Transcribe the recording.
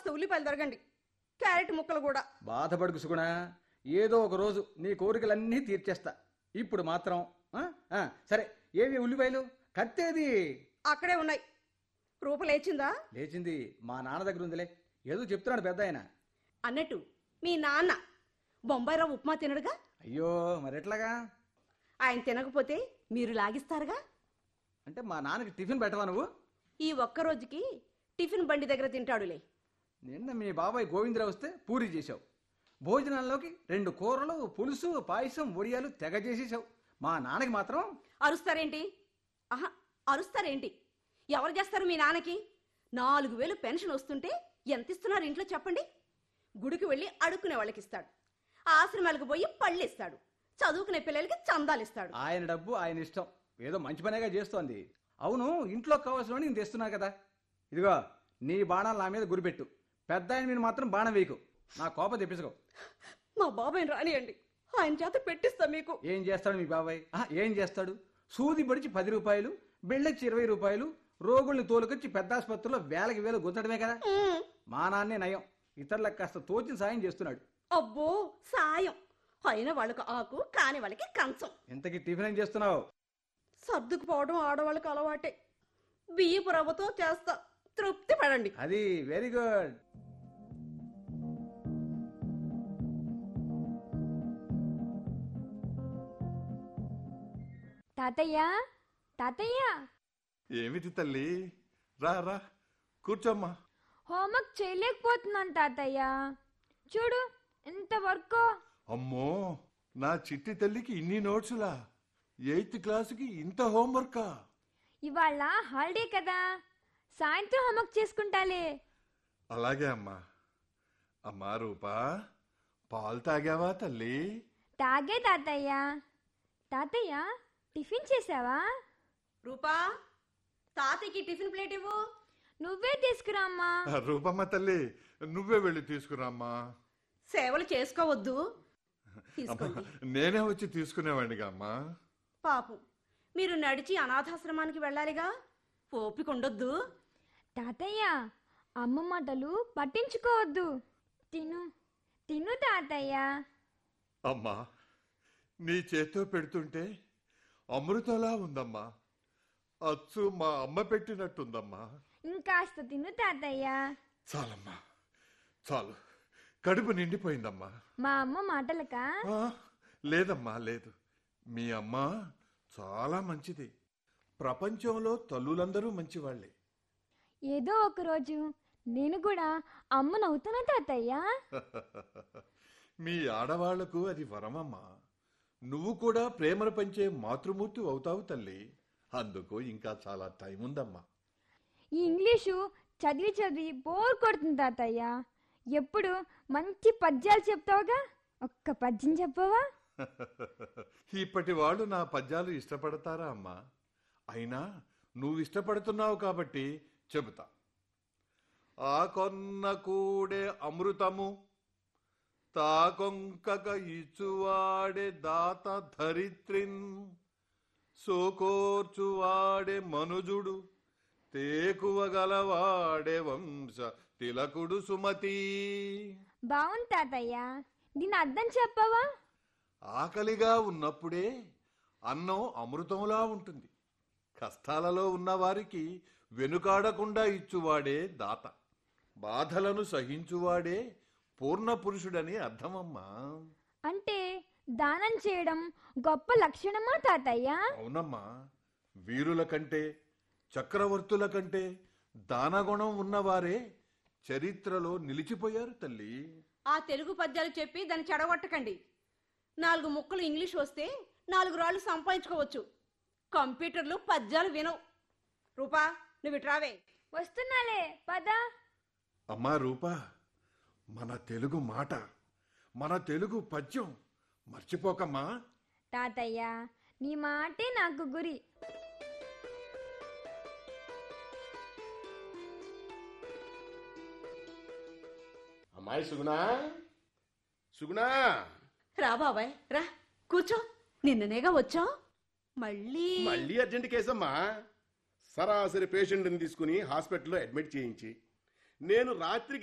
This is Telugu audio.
ఉల్లిపాయలు తరగండి క్యారెట్ ముక్కలు కూడా బాధపడుకు సుగుణ ఏదో ఒక రోజు నీ కోరికలన్నీ తీర్చేస్తా ఇప్పుడు మాత్రం ఆ? ఆ, సరే ఏవి ఉల్లిపాయలు కత్తేది అక్కడే ఉన్నాయి రూప లేచిందా లేచింది మా నాన్న దగ్గర ఉందిలే ఏదో చెప్తున్నాడు పెద్ద ఆయన అన్నట్టు మీ నాన్న బొంబాయి రవ్వ ఉప్మా తినడుగా అయ్యో మరెట్లాగా ఆయన తినకపోతే మీరు లాగిస్తారుగా అంటే మా నాన్నకి టిఫిన్ పెట్టవా నువ్వు ఈ ఒక్క రోజుకి టిఫిన్ బండి దగ్గర తింటాడులే నిన్న మీ బాబాయ్ గోవిందరావు వస్తే పూరి చేశావు భోజనాల్లోకి రెండు కూరలు పులుసు పాయసం వడియాలు తెగ చేసేసావు మా నాన్నకి మాత్రం అరుస్తారేంటి ఆహా అరుస్తారేంటి ఎవరు చేస్తారు మీ నాన్నకి నాలుగు వేలు పెన్షన్ వస్తుంటే ఎంత ఇస్తున్నారు ఇంట్లో చెప్పండి గుడికి వెళ్ళి అడుక్కునే వాళ్ళకి ఇస్తాడు ఆశ్రమాలకు పోయి పళ్ళు ఇస్తాడు చదువుకునే పిల్లలకి చందాలు ఇస్తాడు ఆయన డబ్బు ఆయన ఇష్టం ఏదో మంచి పనేగా చేస్తోంది అవును ఇంట్లో కావాల్సిన నేను తెస్తున్నా కదా ఇదిగో నీ బాణాలు నా మీద గురిపెట్టు పెద్ద ఆయన మీద మాత్రం బాణం వేయకు నా కోపం తెప్పించుకో మా బాబాయ్ రానియండి ఆయన చేత పెట్టిస్తా మీకు ఏం చేస్తాడు మీ బాబాయ్ ఆ, ఏం చేస్తాడు సూది పడిచి పది రూపాయలు బిళ్ళచ్చి ఇరవై రూపాయలు రోగుల్ని తోలుకొచ్చి పెద్ద ఆసుపత్రిలో వేలకి వేలు గుంతడమే కదా మ్మ్. మా నాన్నే నయం ఇతరులకు కాస్త తోచిన సాయం చేస్తున్నాడు అబ్బో సాయం అయిన వాళ్ళకు ఆకు కాని వాళ్ళకి కంచం ఇంతకీ టిఫిన్ ఏం చేస్తున్నావు సర్దుకుపోవడం ఆడవాళ్ళకి అలవాటే బియ్యపు రవ్వతో చేస్తా తృప్తి పడండి అది వెరీ గుడ్ తాతయ్య తాతయ్య ఏమిటి తల్లి రా రా కూర్చోమ్మా హోంవర్క్ చేయలేకపోతున్నాను తాతయ్య చూడు ఎంత వర్క్ అమ్మో నా చిట్టి తల్లికి ఇన్ని నోట్సులా ఎయిత్ క్లాసుకి ఇంత హోంవర్కా ఇవాళ హాలిడే కదా సాయంత్రం హోంవర్క్ చేసుకుంటాలే అలాగే అమ్మా అమ్మా రూపా పాలు తాగావా తల్లి తాగే తాతయ్య తాతయ్య టిఫిన్ చేసావా రూపా తాతయ్యకి టిఫిన్ ప్లేట్ ఇవ్వు నువ్వే తీసుకురా అమ్మా రూపమ్మ తల్లి నువ్వే వెళ్ళి తీసుకురామ్మా సేవలు చేసుకోవద్దు తీసుకోండి నేనే వచ్చి తీసుకునేవాడిగా అమ్మా పాపం మీరు నడిచి అనాథాశ్రమానికి వెళ్ళాలిగా ఓపిక ఉండొద్దు తాతయ్య అమ్మ మాటలు పట్టించుకోవద్దు తిను తిను తాతయ్య అమ్మా నీ చేత్తో పెడుతుంటే అమృతలా ఉందమ్మా అచ్చు మా అమ్మ పెట్టినట్టుందమ్మా ఇంకాస్త తిను తాతయ్య చాలమ్మా చాలు కడుపు నిండిపోయిందమ్మా మా అమ్మ మాటలకా ఆ, లేదమ్మా లేదు మీ అమ్మ చాలా మంచిది ప్రపంచంలో తల్లులందరూ మంచివాళ్లే ఏదో ఒక రోజు నేను కూడా అమ్మనవుతానా తాతయ్య మీ ఆడవాళ్లకు అది వరమమ్మా నువ్వు కూడా ప్రేమను పంచే మాతృమూర్తి అవుతావు తల్లి అందుకు ఇంకా చాలా టైం ఉందమ్మా ఈ ఇంగ్లీషు చదివి చదివి బోర్ కొడుతుంది తాతయ్య ఎప్పుడు మంచి పద్యాలు చెప్తావుగా ఒక్క పద్యం చెప్పవా ఇప్పటి వాళ్ళు నా పద్యాలు ఇష్టపడతారా అమ్మా అయినా నువ్వు ఇష్టపడుతున్నావు కాబట్టి చెబుతా ఆ కొన్న కూడే అమృతము తాకొంకక ఇచ్చువాడే దాత ధరిత్రిన్ సోకోర్చువాడే మనుజుడు తేకువగలవాడే వంశ తిలకుడు సుమతి బాగుంది తాతయ్య దీని అర్థం చెప్పవా ఆకలిగా ఉన్నప్పుడే అన్నం అమృతంలా ఉంటుంది కష్టాలలో ఉన్నవారికి వెనుకాడకుండా ఇచ్చువాడే దాత బాధలను సహించువాడే పూర్ణ పురుషుడని అర్థమమ్మా అంటే దానం చేయడం గొప్ప లక్షణమా తాతయ్య అవునమ్మా వీరుల కంటే చక్రవర్తుల కంటే దానగుణం ఉన్నవారే చరిత్రలో నిలిచిపోయారు తల్లి ఆ తెలుగు పద్యాలు చెప్పి దాన్ని చెడగొట్టకండి నాలుగు ముక్కలు ఇంగ్లీష్ వస్తే నాలుగు రాళ్ళు సంపాదించుకోవచ్చు కంప్యూటర్లు పద్యాలు వినవు రూపా నువ్వు ఇటు రావే వస్తున్నాలే పద అమ్మా రూపా మన తెలుగు మాట మన తెలుగు పద్యం మర్చిపోకమ్మా తాతయ్య నీ మాటే నాకు గురి అమ్మాయి సుగుణా సుగుణా రా బాబాయ్ రా కూర్చో నిన్ననేగా వచ్చావు మళ్ళీ మళ్ళీ అర్జెంట్ కేసమ్మా సరాసరి పేషెంట్ని తీసుకుని హాస్పిటల్లో అడ్మిట్ చేయించి నేను రాత్రికి